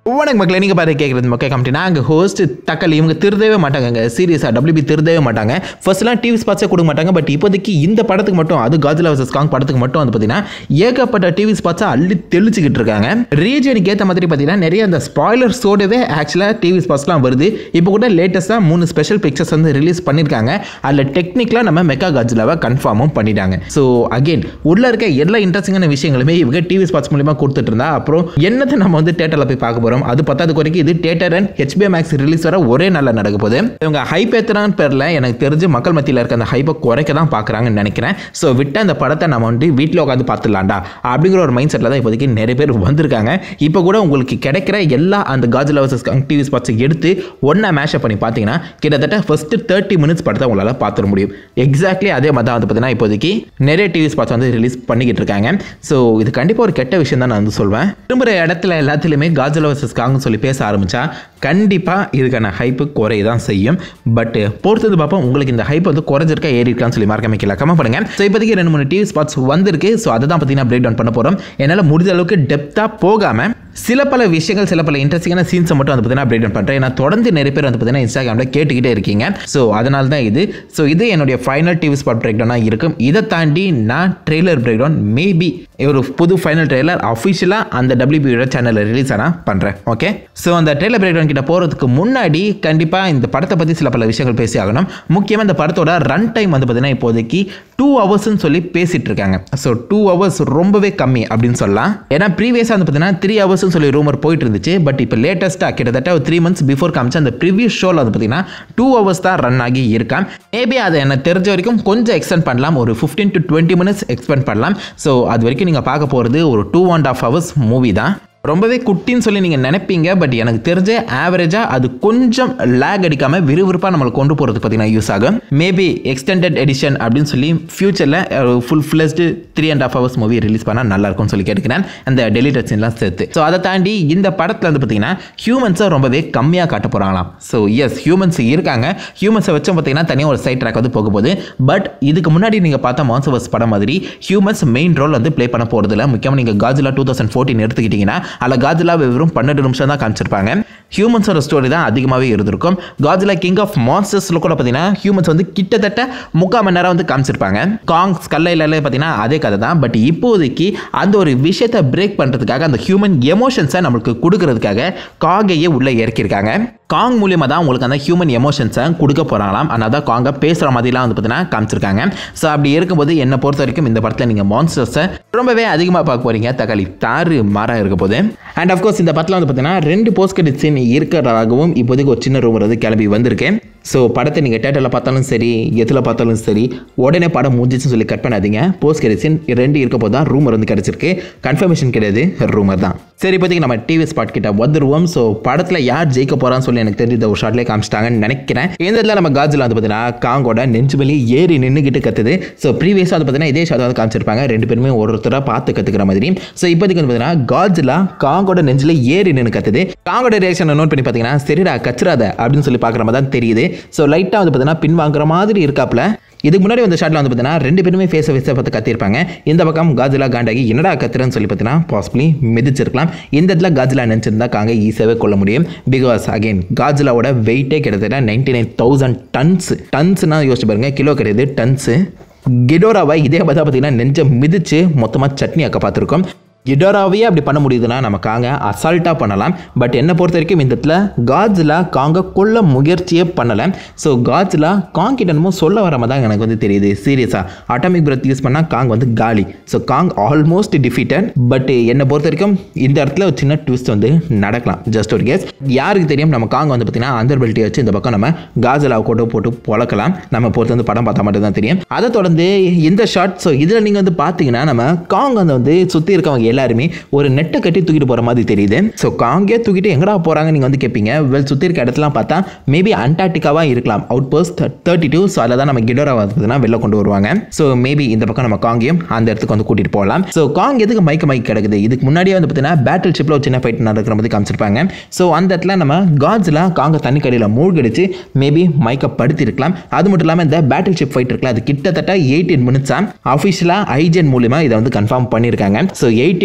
வணக்கம் மக்களே நீங்கள் பார்த்து கேட்குறது மக்கள் கமிட்டி நாங்கள் ஹோஸ்ட் தக்கல் இவங்க திருதவே மாட்டாங்க சீரியஸாக டபிள்யூபி திருதவே மாட்டாங்க ஃபர்ஸ்ட்லாம் டிவி ஸ்பாட்ஸே கொடுக்க மாட்டாங்க பட் இப்போதைக்கு இந்த படத்துக்கு மட்டும் அது காஜிலா வர்சஸ் காங் படத்துக்கு மட்டும் வந்து பார்த்தீங்கன்னா ஏகப்பட்ட டிவி ஸ்பாட்ஸை அள்ளி தெளிச்சுக்கிட்டு இருக்காங்க ரீஜனுக்கு ஏற்ற மாதிரி பார்த்தீங்கன்னா நிறைய அந்த ஸ்பாய்லர்ஸோடவே ஆக்சுவலாக டிவி ஸ்பாட்ஸ்லாம் வருது இப்போ கூட லேட்டஸ்ட்டாக மூணு ஸ்பெஷல் பிக்சர்ஸ் வந்து ரிலீஸ் பண்ணியிருக்காங்க அதில் டெக்னிக்கலாக நம்ம மெக்கா காஜிலாவை கன்ஃபார்மும் பண்ணிட்டாங்க ஸோ அகெயின் உள்ள இருக்க எல்லா இன்ட்ரெஸ்டிங்கான விஷயங்களுமே இவங்க டிவி ஸ்பாட்ஸ் மூலியமா கொடுத்துட்டு இருந்தா அப்புறம் என்னத்தை நம்ம வந்து தேட்டரில் போய் பார்க்க போகிறோம் அது பத்தாவது குறைக்கு இது theatre and HBO Max release வர ஒரே நாளில் நடக்க போகுது இவங்க ஹைப் ஏற்றுறான்னு பேரில் எனக்கு தெரிஞ்சு மக்கள் மத்தியில் இருக்க அந்த ஹைப்பை குறைக்க தான் பார்க்குறாங்கன்னு நினைக்கிறேன் ஸோ விட்ட அந்த படத்தை நம்ம வந்து வீட்டில் உட்காந்து பார்த்துலாம்டா அப்படிங்கிற ஒரு மைண்ட் செட்டில் தான் இப்போதைக்கு நிறைய பேர் வந்திருக்காங்க இப்போ கூட உங்களுக்கு கிடைக்கிற எல்லா அந்த காஜில் வர்சஸ் டிவி ஸ்பாட்ஸை எடுத்து ஒன்றா மேஷப் பண்ணி பார்த்தீங்கன்னா கிட்டத்தட்ட ஃபஸ்ட்டு தேர்ட்டி மினிட்ஸ் படத்தை உங்களால் பார்த்துட முடியும் எக்ஸாக்ட்லி அதே மாதிரி தான் வந்து பார்த்தீங்கன்னா இப்போதைக்கு நிறைய டிவி ஸ்பாட்ஸ் வந்து ரிலீஸ் பண்ணிக்கிட்டு இருக்காங்க ஸோ இது கண்டிப்பாக ஒரு கெட்ட விஷயம் தான் நான் வந்து சொல்வேன் திரும்புகிற இடத்துல எல்லாத்துலேயுமே காஜில் வர்சஸ் காங்னு சொல்லி பேச ஆரம்பித்தா கண்டிப்பாக இதுக்கான ஹைப்பு குறைய தான் செய்யும் பட் பொறுத்தது பார்ப்போம் உங்களுக்கு இந்த ஹைப் வந்து குறைஞ்சிருக்கா ஏறி இருக்கான்னு சொல்லி மறக்காம கீழே கமெண்ட் பண்ணுங்க ஸோ இப்போதைக்கு ரெண்டு மூணு டிவி ஸ்பாட்ஸ் வந்திருக்கு ஸோ அதை தான் பார்த்தீங்கன்னா பிரேக் டவுன் பண்ண போகிறோம் என்னால் முடிஞ்ச அளவுக்கு டெப்த்தாக போகாமல் சில பல விஷயங்கள் சில பல இன்ட்ரெஸ்டிங்கான சீன்ஸை மட்டும் வந்து பார்த்தீங்கன்னா அப்டேட் பண்ணுறேன் ஏன்னா தொடர்ந்து நிறைய பேர் வந்து பார்த்தீங்கன்னா இன்ஸ்டாகிராமில் கேட்டுக்கிட்டே இருக்கீங்க ஸோ அதனால தான் இது ஸோ இது என்னுடைய ஃபைனல் டிவி ஸ்பாட் பிரேக் டவுனாக இருக்கும் இதை தாண்டி நான் ட்ரெய்லர் பிரேக் டவுன் மேபி ஒரு புது ஃபைனல் ட்ரெய்லர் அஃபிஷியலாக அந்த டபிள்யூபியோட சேனலில் ரிலீஸ் ஆனால் பண்ணுறேன் ஓகே ஸோ அந்த ட்ரெய்லர் பிரேக் டவுன் கிட்ட போகிறதுக்கு முன்னாடி கண்டிப்பாக இந்த படத்தை பற்றி சில பல விஷயங்கள் பேசி ஆகணும் முக்கியமாக இந்த படத்தோட ரன் டைம் வந்து பார்த்தீங்கன்னா இப்போதைக்கு டூ ஹவர்ஸ்னு சொல்லி பேசிட்டு இருக்காங்க ஸோ டூ ஹவர்ஸ் ரொம்பவே கம்மி அப்படின்னு சொல்லலாம் ஏன்னா ப்ரீவியஸாக வந்து பார்த்தீங்கன்னா த்ரீ ஹவர்ஸ்னு சொல்லி ரூமர் போயிட்டு இருந்துச்சு பட் இப்போ லேட்டஸ்ட்டாக கிட்டத்தட்ட ஒரு த்ரீ மந்த்ஸ் பிஃபோர் காமிச்ச அந்த ப்ரீவியஸ் ஷோவில் வந்து பார்த்தீங்கன்னா டூ ஹவர்ஸ் தான் ரன் ஆகி இருக்கான் மேபி அதை எனக்கு தெரிஞ்ச வரைக்கும் கொஞ்சம் எக்ஸ்டெண்ட் பண்ணலாம் ஒரு fifteen to twenty minutes expend பண்ணலாம் ஸோ அது வரைக்கும் நீங்கள் பார்க்க போகிறது ஒரு two and half hours movie தான் ரொம்பவே குட்டின்னு சொல்லி நீங்கள் நினைப்பீங்க பட் எனக்கு தெரிஞ்ச ஆவரேஜாக அது கொஞ்சம் லேக் அடிக்காமல் விறுவிறுப்பாக நம்மளை கொண்டு போகிறதுக்கு பார்த்தீங்கன்னா யூஸ் ஆகும் மேபி எக்ஸ்டெண்டட் எடிஷன் அப்படின்னு சொல்லி ஃபியூச்சரில் full fleshed three and half hours movie release பண்ணால் நல்லா இருக்கும்னு சொல்லி கேட்டுக்கிறேன் அந்த டெலிட்டட் சீன்லாம் சேர்த்து ஸோ அதை தாண்டி இந்த படத்தில் வந்து பார்த்தீங்கன்னா ஹியூமன்ஸை ரொம்பவே கம்மியாக காட்ட போகிறாங்களாம் ஸோ எஸ் ஹியூமன்ஸ் இருக்காங்க ஹியூமன்ஸை வச்சும் பார்த்தீங்கன்னா தனியாக ஒரு சைட் ட்ராக் வந்து போக போகுது பட் இதுக்கு முன்னாடி நீங்கள் பார்த்த மான்சவர்ஸ் படம் மாதிரி ஹியூமன்ஸ் மெயின் ரோல் வந்து ப்ளே பண்ண போகிறதில்ல முக்கியமாக நீங்கள் காஜிலா டூ தௌசண்ட் ஃபோர்டீன் எடுத்துக்கிட்டிங்கன்னா அதில் காஜிலா வெறும் பன்னெண்டு நிமிஷம் தான் காமிச்சிருப்பாங்க ஹியூமன்ஸோட ஸ்டோரி தான் அதிகமாகவே இருந்திருக்கும் காஜிலா கிங் ஆஃப் மான்ஸ்டர்ஸில் கூட பார்த்தீங்கன்னா ஹியூமன்ஸ் வந்து கிட்டத்தட்ட முக்கால் மணி நேரம் வந்து காமிச்சிருப்பாங்க காங் ஸ்கல்லையில் பார்த்தீங்கன்னா அதே கதை தான் பட் இப்போதைக்கு அந்த ஒரு விஷயத்தை பிரேக் பண்ணுறதுக்காக அந்த ஹியூமன் எமோஷன்ஸை நம்மளுக்கு கொடுக்கறதுக்காக காகையே உள்ளே இறக்கியிருக்காங்க காங் மூலியமாக தான் உங்களுக்கு அந்த ஹியூமன் எமோஷன்ஸை கொடுக்க போகிறாங்களாம் அதனால தான் காங்கை பேசுகிற மாதிரிலாம் வந்து பார்த்தீங்கன்னா காமிச்சிருக்காங்க ஸோ அப்படி இருக்கும்போது என்னை பொறுத்த வரைக்கும் இந்த படத்தில் நீங்கள் மான்ஸ்டர்ஸை ரொம்பவே அதிகமாக பார்க்க போகிறீங்க தக்காளி தாறு மாறாக இருக்க போது அண்ட் அஃப்கோர்ஸ் இந்த படத்தில் வந்து பார்த்தீங்கன்னா ரெண்டு போஸ்ட் கிரெடிட் சீன் இருக்கிறதாகவும் இப்போதைக்கு ஒரு சின்ன ரூமர் வந்து கிளம்பி வந்திருக்கு ஸோ படத்தை நீங்கள் தேட்டரில் பார்த்தாலும் சரி எதில் பார்த்தாலும் சரி உடனே படம் முடிஞ்சிச்சுன்னு சொல்லி கட் பண்ணாதீங்க போஸ்ட் கிரெடிட் சீன் ரெண்டு இருக்க போது தான் ரூமர் வந்து கிடச்சிருக்கு கன்ஃபர்மேஷன் கிடையாது ரூமர் தான் சரி இப்போதைக்கு நம்ம டிவி ஸ்பாட் கிட்ட வந்துருவோம் ஸோ படத்தில் யார் ஜெயிக்க போகிறான்னு சொல்லி எனக்கு தெரிஞ்ச ஒரு ஷார்ட்லேயே காமிச்சிட்டாங்கன்னு நினைக்கிறேன் இந்த இடத்துல நம்ம காஜில் வந்து பார்த்தீங்கன்னா காங்கோட நெஞ்சு வெளியே ஏறி நின்றுக்கிட்டு கத்துது ஸோ ப்ரீவியஸாக வந்து பார்த்தீங்கன்னா இதே ஷாட் வந்து காமிச்சிருப்பாங்க ரெண்டு பேருமே ஒருத்தராக பார்த்து கற்றுக்கிற மாதிரி ஸோ இப்போதைக்கு வந்து பார்த்தீங்கன்னா காஜிலா காங்கோட நெஞ்சில் ஏறி நின்று கத்துது காங்கோட ரியாக்ஷனை நோட் பண்ணி பார்த்தீங்கன்னா சரிடா கச்சிராத அப்படின்னு சொல்லி பார்க்குற மாதிரி தான் தெரியுது ஸோ லைட்டாக வந்து பார்த்தீங்கன்னா பின்வாங்குற மாதிரி இருக்காப்புல இதுக்கு முன்னாடி வந்த ஷாட்டில் வந்து பார்த்தீங்கன்னா ரெண்டு பேருமே ஃபேஸை ஃபேஸை பார்த்து கத்திருப்பாங்க இந்த பக்கம் காஜிலா காண்டாகி என்னடா கத்துறன்னு சொல்லி பார்த்தீங்கன்னா பாசிபிளி மிதிச்சிருக்கலாம் இந்த இடத்துல காஜிலா நினச்சிருந்தா காங்க ஈஸியாகவே கொள்ள முடியும் பிகாஸ் அகைன் காஜிலாவோட வெயிட்டே கிட்டத்தட்ட நைன்டி நைன் தௌசண்ட் டன்ஸ் டன்ஸ்னால் யோசிச்சு பாருங்க கிலோ கிடையாது டன்ஸு கிடோராவை இதே பார்த்தா பார்த்தீங்கன்னா நெஞ்சை மிதித்து மொத்தமாக சட்னி ஆக்க பார்த்துருக்கோம் இடராவே அப்படி பண்ண முடியுதுன்னா நம்ம காங்க அசால்ட்டாக பண்ணலாம் பட் என்னை பொறுத்த வரைக்கும் இந்த இடத்துல காஜிலா காங்க கொல்ல முயற்சியே பண்ணலை ஸோ காஜிலா காங் கிட்ட என்னமோ சொல்ல வர மாதிரி தான் எனக்கு வந்து தெரியுது சீரியஸாக அட்டாமிக் பிரத் யூஸ் பண்ணால் காங் வந்து காலி so Kong almost defeated but என்னை பொறுத்த வரைக்கும் இந்த இடத்துல ஒரு சின்ன ட்விஸ்ட் வந்து நடக்கலாம் ஜஸ்ட் ஒரு கேஸ் யாருக்கு தெரியும் நம்ம காங் வந்து பார்த்தீங்கன்னா அந்தர் பெல்ட்டி வச்சு இந்த பக்கம் நம்ம காஜிலாவை கொண்டு போட்டு பொழக்கலாம் நம்ம பொறுத்து வந்து படம் பார்த்தா மட்டும் தான் தெரியும் அதை தொடர்ந்து இந்த ஷார்ட் ஸோ இதில் நீங்கள் வந்து பார்த்தீங்கன்னா நம்ம காங் வந்து வந்து சுற்றி இருக்கவங்க எல்லாருமே ஒரு நெட்டை கட்டி தூக்கிட்டு போகிற மாதிரி தெரியுது ஸோ காங்கே தூக்கிட்டு எங்கடா போகிறாங்க நீங்கள் வந்து கேட்பீங்க வெல் சுற்றி இருக்க இடத்துலாம் பார்த்தா மேபி அண்டார்டிகாவாக இருக்கலாம் outpost thirty two so அதில் தான் நம்ம கிடோரா பார்த்தீங்கன்னா வெளில கொண்டு வருவாங்க ஸோ மேபி இந்த பக்கம் நம்ம காங்கேயும் அந்த இடத்துக்கு வந்து கூட்டிகிட்டு போகலாம் ஸோ காங் எதுக்கு மைக்க மைக் கிடக்குது இதுக்கு முன்னாடியே வந்து பார்த்தீங்கன்னா பேட்டில் ஷிப்பில் ஒரு சின்ன ஃபைட் நடக்கிற மாதிரி காமிச்சிருப்பாங்க ஸோ அந்த இடத்துல நம்ம காட்ஸ்லாம் காங்க தண்ணி கடையில் மூழ்கடிச்சு மேபி மைக்கை படுத்திருக்கலாம் அது மட்டும் இல்லாமல் இந்த பேட்டில் ஷிப் ஃபைட் இருக்குல்ல அது கிட்டத்தட்ட எயிட்டீன் மினிட்ஸாக அஃபிஷியலாக ஐஜென் மூலிமா இதை வந்து கன்ஃபார்ம் பண்ணியிருக்காங்க ஸோ எயிட்டீன்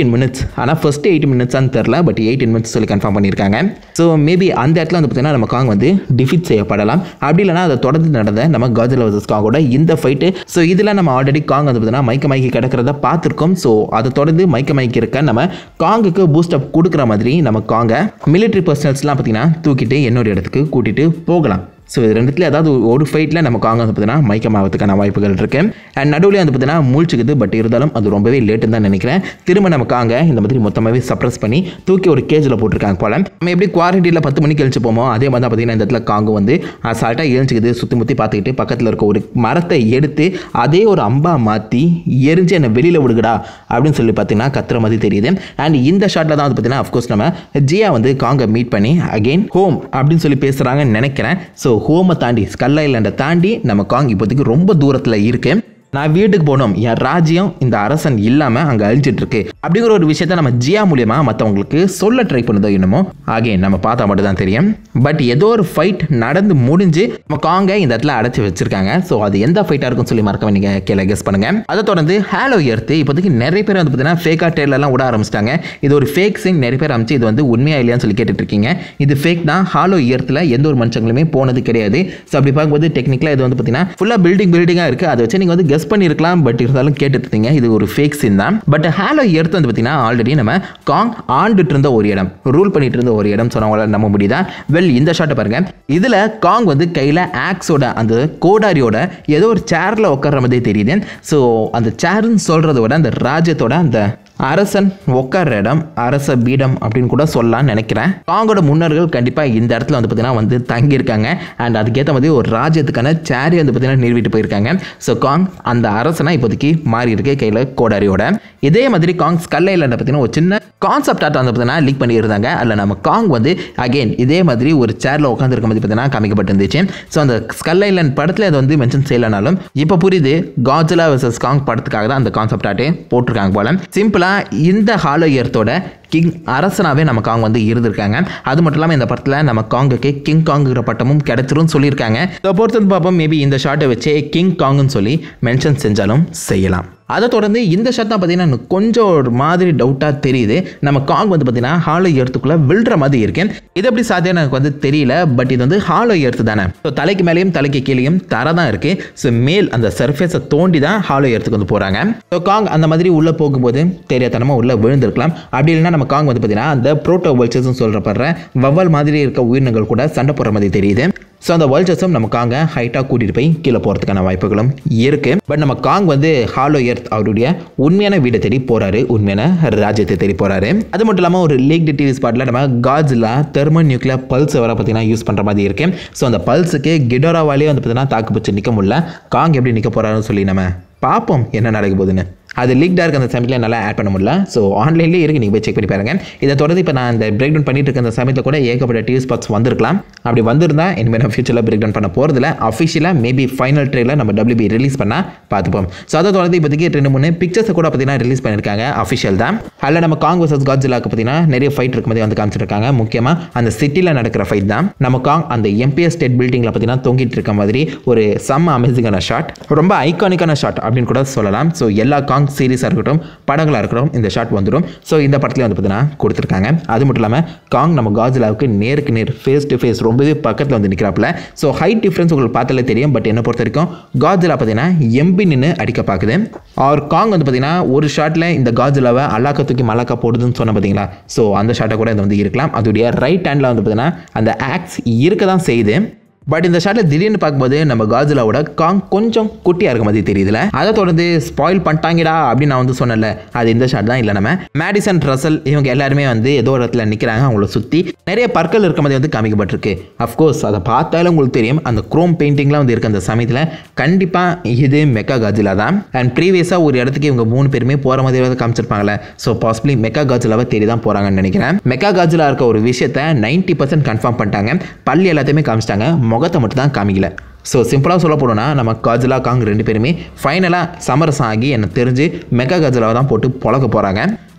எயிட்டீன் மினிட்ஸ் ஆனால் ஃபஸ்ட்டு எயிட் மினிட்ஸான்னு தெரில பட் எயிட்டீன் மினிட்ஸ் சொல்லி கன்ஃபார்ம் பண்ணியிருக்காங்க ஸோ மேபி அந்த இடத்துல வந்து பார்த்தீங்கன்னா நம்ம காங் வந்து டிஃபிட் செய்யப்படலாம் அப்படி இல்லைனா அதை தொடர்ந்து நடந்த நம்ம காஜிலா வர்சஸ் காங்கோட இந்த ஃபைட்டு ஸோ இதில் நம்ம ஆல்ரெடி காங் வந்து பார்த்தீங்கன்னா மைக்க மைக்கி கிடக்கிறத பார்த்துருக்கோம் ஸோ அதை தொடர்ந்து மைக்க மைக்கி இருக்க நம்ம காங்குக்கு பூஸ்ட் அப் கொடுக்குற மாதிரி நம்ம காங்கை மிலிட்ரி பர்சனல்ஸ்லாம் பார்த்தீங்கன்னா தூக்கிட்டு என்னோட இடத்துக்கு கூட்டிகிட்டு போகலாம் ஸோ இது ரெண்டுத்துல ஏதாவது ஒரு ஃபைட்டில் நம்ம காங்க வந்து பார்த்தீங்கன்னா மயக்கமாகறதுக்கான வாய்ப்புகள் இருக்கு அண்ட் நடுவில் வந்து பார்த்தீங்கன்னா மூழ்ச்சிக்குது பட் இருந்தாலும் அது ரொம்பவே லேட்டுன்னு தான் நினைக்கிறேன் திரும்ப நம்ம காங்க இந்த மாதிரி மொத்தமாகவே சப்ரஸ் பண்ணி தூக்கி ஒரு கேஜில் போட்டிருக்காங்க போல நம்ம எப்படி குவாரண்டைனில் பத்து மணிக்கு கழிச்சு போமோ அதே மாதிரி தான் பார்த்தீங்கன்னா இந்த இடத்துல காங்கு வந்து அசால்ட்டாக எழுச்சிக்குது சுற்றி முற்றி பார்த்துக்கிட்டு பக்கத்தில் இருக்க ஒரு மரத்தை எடுத்து அதே ஒரு அம்பா மாற்றி எரிஞ்சு என்னை வெளியில் விடுங்கடா அப்படின்னு சொல்லி பார்த்தீங்கன்னா கத்துற மாதிரி தெரியுது அண்ட் இந்த ஷாட்டில் தான் வந்து பார்த்தீங்கன்னா அஃப்கோர்ஸ் நம்ம ஜியா வந்து காங்கை மீட் பண்ணி அகெயின் ஹோம் அப்படின்னு சொல்லி பேசுகிறாங்கன்னு நினைக்கிறேன் ஸோ ஹோமை தாண்டி ஸ்கல் ஐலண்டை தாண்டி நம்ம காங் இப்போதைக்கு ரொம்ப தூரத்தில் இருக்கு நான் வீட்டுக்கு போகணும் என் ராஜ்யம் இந்த அரசன் இல்லாமல் அங்கே அழிஞ்சிட்டு இருக்கு அப்படிங்கிற ஒரு விஷயத்த நம்ம ஜியா மூலியமா மற்றவங்களுக்கு சொல்ல ட்ரை பண்ணுதோ என்னமோ ஆகே நம்ம பார்த்தா மட்டும் தான் தெரியும் பட் ஏதோ ஒரு ஃபைட் நடந்து முடிஞ்சு நம்ம காங்க இந்த இடத்துல அடைச்சி வச்சிருக்காங்க ஸோ அது எந்த ஃபைட்டாக இருக்கும்னு சொல்லி மறக்க நீங்க கீழே கெஸ் பண்ணுங்க அதை தொடர்ந்து ஹேலோ எர்த்து இப்போதைக்கு நிறைய பேர் வந்து பார்த்தீங்கன்னா ஃபேக்காக ட்ரெயிலெலாம் விட ஆரம்பிச்சிட்டாங்க இது ஒரு ஃபேக் சிங் நிறைய பேர் அமைச்சு இது வந்து உண்மையா இல்லையான்னு சொல்லி கேட்டுட்டு இருக்கீங்க இது ஃபேக் தான் ஹாலோ இயர்த்தில் எந்த ஒரு மனுஷங்களுமே போனது கிடையாது ஸோ அப்படி பார்க்கும்போது டெக்னிக்கலாக இது வந்து பார்த்தீங்கன்னா ஃபுல்லாக பில்டிங் பில்டிங்காக இருக்குது அதை வச்சு நீங்கள் வந்து கெஸ் பண்ணியிருக்கலாம் பட் இருந்தாலும் கேட்டுட்டு இருந்தீங்க இது ஒரு ஃபேக் சீன் தான் பட் ஹாலோ எர்த் வந்து பார்த்தீங்கன்னா ஆல்ரெடி நம்ம காங் ஆண்டுட்டு இருந்த ஒரு இடம் ரூல் பண்ணிட்டு இருந்த ஒரு இடம் சொன்னவங்களால நம்ப முடியுதா வெல் இந்த ஷாட்டை பாருங்க இதில் காங் வந்து கையில் ஆக்ஸோட அந்த கோடாரியோட ஏதோ ஒரு சேரில் உட்கார்ற மாதிரி தெரியுது ஸோ அந்த சேர்ன்னு சொல்கிறத விட அந்த ராஜ்யத்தோட அந்த அரசன் உட்கார்ற இடம் அரச பீடம் அப்படின்னு கூட சொல்லலாம்னு நினைக்கிறேன் காங்கோட முன்னோர்கள் கண்டிப்பாக இந்த இடத்துல வந்து பார்த்தீங்கன்னா வந்து தங்கியிருக்காங்க அண்ட் அதுக்கேற்ற மாதிரி ஒரு ராஜ்யத்துக்கான சேரி வந்து பார்த்தீங்கன்னா நிறுவிட்டு போயிருக்காங்க ஸோ காங் அந்த அரசனா இப்போதைக்கு மாறி இருக்கு கையில் கோடாரியோட இதே மாதிரி காங் ஸ்கல் ஐலாண்டை பார்த்தீங்கன்னா ஒரு சின்ன கான்செப்ட் ஆர்ட் வந்து பார்த்தீங்கன்னா லீக் பண்ணியிருந்தாங்க அதில் நம்ம காங் வந்து அகைன் இதே மாதிரி ஒரு சேரில் உட்காந்துருக்க மாதிரி பார்த்தீங்கன்னா காமிக்கப்பட்டிருந்துச்சு ஸோ அந்த ஸ்கல் ஐலாண்ட் படத்தில் அது வந்து மென்ஷன் செய்யலனாலும் இப்போ புரியுது காஜிலா வர்சஸ் காங் படத்துக்காக தான் அந்த கான்செப்ட் ஆர்ட்டே போட்டிருக்காங்க போல சிம்பிளாக இந்த ஹாலோ இயர்த்தோட கிங் அரசனாகவே நம்ம காங் வந்து இருந்திருக்காங்க அது மட்டும் இல்லாமல் இந்த படத்தில் நம்ம காங்குக்கு கிங் காங்குங்கிற பட்டமும் கிடைச்சிரும் சொல்லியிருக்காங்க இதை பொறுத்து வந்து பார்ப்போம் மேபி இந்த ஷாட்டை வச்சே கிங் காங்குன்னு சொல்லி மென்ஷன் செஞ்சாலும் செய்யலாம் அதை தொடர்ந்து இந்த ஷாட் தான் பார்த்தீங்கன்னா எனக்கு கொஞ்சம் ஒரு மாதிரி டவுட்டாக தெரியுது நம்ம காங் வந்து பார்த்தீங்கன்னா ஹாலோ எர்த்துக்குள்ளே விழுற மாதிரி இருக்கு இது எப்படி சாத்தியம் எனக்கு வந்து தெரியல பட் இது வந்து ஹாலோ எர்த்து தானே ஸோ தலைக்கு மேலேயும் தலைக்கு கீழேயும் தர தான் இருக்கு ஸோ மேல் அந்த சர்ஃபேஸை தோண்டி தான் ஹாலோ எர்த்துக்கு வந்து போகிறாங்க ஸோ காங் அந்த மாதிரி உள்ளே போகும்போது தெரியாதனமாக உள்ளே விழுந்திருக்கலாம் அப்படி இல்லைன்னா நம்ம காங் வந்து பார்த்தீங்கன்னா அந்த ப்ரோட்டோ வல்ச்சர்ஸ்னு சொல்கிறப்படுற வவ்வால் மாதிரி இருக்க உயிரினங்கள் கூட சண்டை போடுற மாதிரி தெரியுது ஸோ அந்த வல்ச்சர்ஸும் நம்ம காங்க ஹைட்டாக கூட்டிகிட்டு போய் கீழே போகிறதுக்கான வாய்ப்புகளும் இருக்குது பட் நம்ம காங் வந்து ஹாலோ எர்த் அவருடைய உண்மையான வீடை தேடி போகிறாரு உண்மையான ராஜ்யத்தை தேடி போகிறாரு அது மட்டும் இல்லாமல் ஒரு லீக் டிவி ஸ்பாட்டில் நம்ம காஜில் தெர்மோ நியூக்ளியர் பல்ஸ் வர பார்த்தீங்கன்னா யூஸ் பண்ணுற மாதிரி இருக்கு ஸோ அந்த பல்ஸுக்கு கிடோராவாலே வந்து பார்த்தீங்கன்னா தாக்கு பிடிச்சி நிற்க முடியல காங் எப்படி நிற்க போகிறாருன்னு சொல்லி நம்ம பார்ப்போம் என்ன நடக்க போகுதுன்னு அது லீக்டாக இருக்க அந்த சமயத்தில் நல்லா ஆட் பண்ண முடியல ஸோ ஆன்லைன்லேயே இருக்குது நீங்கள் போய் செக் பண்ணி பாருங்க இதை தொடர்ந்து இப்போ நான் இந்த பிரேக் டவுன் பண்ணிட்டு இருக்க அந்த சமயத்தில் கூட ஏகப்பட்ட டிவி ஸ்பாட்ஸ் வந்திருக்கலாம் அப்படி வந்திருந்தா இனிமேல் நான் ஃபியூச்சரில் பிரேக் டவுன் பண்ண போகிறதுல அஃபிஷியலாக மேபி ஃபைனல் ட்ரெயிலில் நம்ம டபிள்யூபி ரிலீஸ் பண்ணால் பார்த்துப்போம் ஸோ அதை தொடர்ந்து இப்போதைக்கு ரெண்டு மூணு பிக்சர்ஸை கூட பார்த்தீங்கன்னா ரிலீஸ் பண்ணியிருக்காங்க அஃபிஷியல் தான் அதில் நம்ம காங் வர்சஸ் காட்ஜிலாக்கு பார்த்தீங்கன்னா நிறைய ஃபைட் இருக்க மாதிரி வந்து காமிச்சிருக்காங்க முக்கியமாக அந்த சிட்டியில் நடக்கிற ஃபைட் தான் நம்ம காங் அந்த எம்பிஎஸ் ஸ்டேட் பில்டிங்கில் பார்த்தீங்கன்னா தொங்கிட்டு இருக்க மாதிரி ஒரு செம்ம அமேசிங்கான ஷாட் ரொம்ப ஐகானிக்கான ஷாட் அப்படின்னு கூட சொல்லலாம் ஸோ எல்லா காங் சீரீஸாக இருக்கட்டும் படங்களாக இருக்கட்டும் இந்த ஷாட் வந்துடும் ஸோ இந்த படத்துலேயும் வந்து பார்த்தீங்கன்னா கொடுத்துருக்காங்க அது மட்டும் இல்லாமல் காங் நம்ம காஜிலாவுக்கு நேருக்கு நேர் ஃபேஸ் டு ஃபேஸ் ரொம்பவே பக்கத்தில் வந்து நிற்கிறாப்புல ஸோ ஹைட் டிஃப்ரென்ஸ் உங்களுக்கு பார்த்தாலே தெரியும் பட் என்னை பொறுத்த வரைக்கும் காஜிலா பார்த்தீங்கன்னா எம்பி நின்று அடிக்க பார்க்குது அவர் காங் வந்து பார்த்தீங்கன்னா ஒரு ஷாட்டில் இந்த காஜிலாவை அல்லாக்க தூக்கி மல்லாக்கா போடுதுன்னு சொன்ன பார்த்தீங்களா ஸோ அந்த ஷாட்டை கூட இது வந்து இருக்கலாம் அதோடைய ரைட் ஹேண்டில் வந்து பார்த்தீங்கன்னா அந்த ஆக்ஸ் இருக்க தான் செய்யுது பட் இந்த ஷாட்டில் திடீர்னு பார்க்கும்போது நம்ம காஜிலாவோட காங் கொஞ்சம் குட்டியாக இருக்க மாதிரி தெரியுதுல அதை தொடர்ந்து ஸ்பாயில் பண்ணிட்டாங்கடா அப்படின்னு நான் வந்து சொன்னல அது இந்த ஷாட் தான் இல்லை நம்ம மேடிசன் ரசல் இவங்க எல்லாருமே வந்து ஏதோ ஒரு இடத்துல நிற்கிறாங்க அவங்கள சுற்றி நிறைய பற்கள் இருக்க மாதிரி வந்து காமிக்கப்பட்டிருக்கு அஃப்கோர்ஸ் அதை பார்த்தாலும் உங்களுக்கு தெரியும் அந்த குரோம் பெயிண்டிங்லாம் வந்து இருக்க அந்த சமயத்தில் கண்டிப்பாக இது மெக்கா காஜிலா தான் அண்ட் ப்ரீவியஸாக ஒரு இடத்துக்கு இவங்க மூணு பேருமே போகிற மாதிரி வந்து காமிச்சிருப்பாங்களே ஸோ பாசிபிளி மெக்கா காஜிலாவை தேடி தான் போகிறாங்கன்னு நினைக்கிறேன் மெக்கா காஜிலா இருக்க ஒரு விஷயத்தை நைன்ட்டி பர்சன்ட் கன்ஃபார்ம் பண்ணிட்டாங்க பள்ளி எல்லாத்தையுமே காமிச்சிட்டாங்க முகத்தை மட்டும் தான் காமிக்கல ஸோ சிம்பிளாக சொல்ல போனோம்னா நம்ம காஜிலா காங் ரெண்டு பேருமே ஃபைனலாக சமரசம் ஆகி எனக்கு தெரிஞ்சு மெகா காஜிலாவை தான் போட்டு பொழக்க போகிறாங்க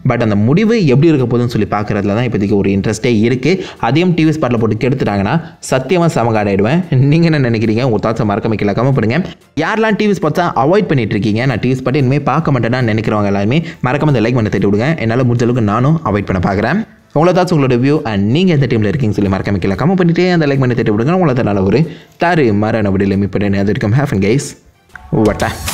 பட் அந்த முடிவு எப்படி இருக்க போகுதுன்னு சொல்லி பார்க்குறதுல தான் இப்போதைக்கு ஒரு இன்ட்ரெஸ்ட்டே இருக்குது அதையும் டிவி ஸ்பாட்டில் போட்டு கெடுத்துட்டாங்கன்னா சத்தியமாக சமகாடாயிடுவேன் நீங்கள் என்ன நினைக்கிறீங்க உங்கள் தாட்ஸை மறக்க வைக்கல கம்ம பண்ணுங்க யாரெல்லாம் டிவி ஸ்பாட்ஸாக அவாய்ட் பண்ணிட்டு இருக்கீங்க நான் டிவி ஸ்பாட் இனிமேல் பார்க்க மாட்டேன்னா நினைக்கிறவங்க எல்லாருமே மறக்காம இந்த லைக் பண்ண தட்டி விடுங்க என்னால் முடிஞ்ச அளவுக்கு நானும் அவாய்ட் பண்ண பார்க்குறேன் உங்களை தாட்ஸ் உங்களோட வியூ அண்ட் நீங்கள் எந்த டீமில் இருக்கீங்கன்னு சொல்லி மறக்காம வைக்கல கம்ம பண்ணிட்டு அந்த லைக் பண்ணி தட்டி விடுங்க உங்களை நல்ல ஒரு தாரு மரண விடையில் மீட் பண்ணி அது இருக்கும் ஹேஃப் அண்ட் கைஸ் வட்டா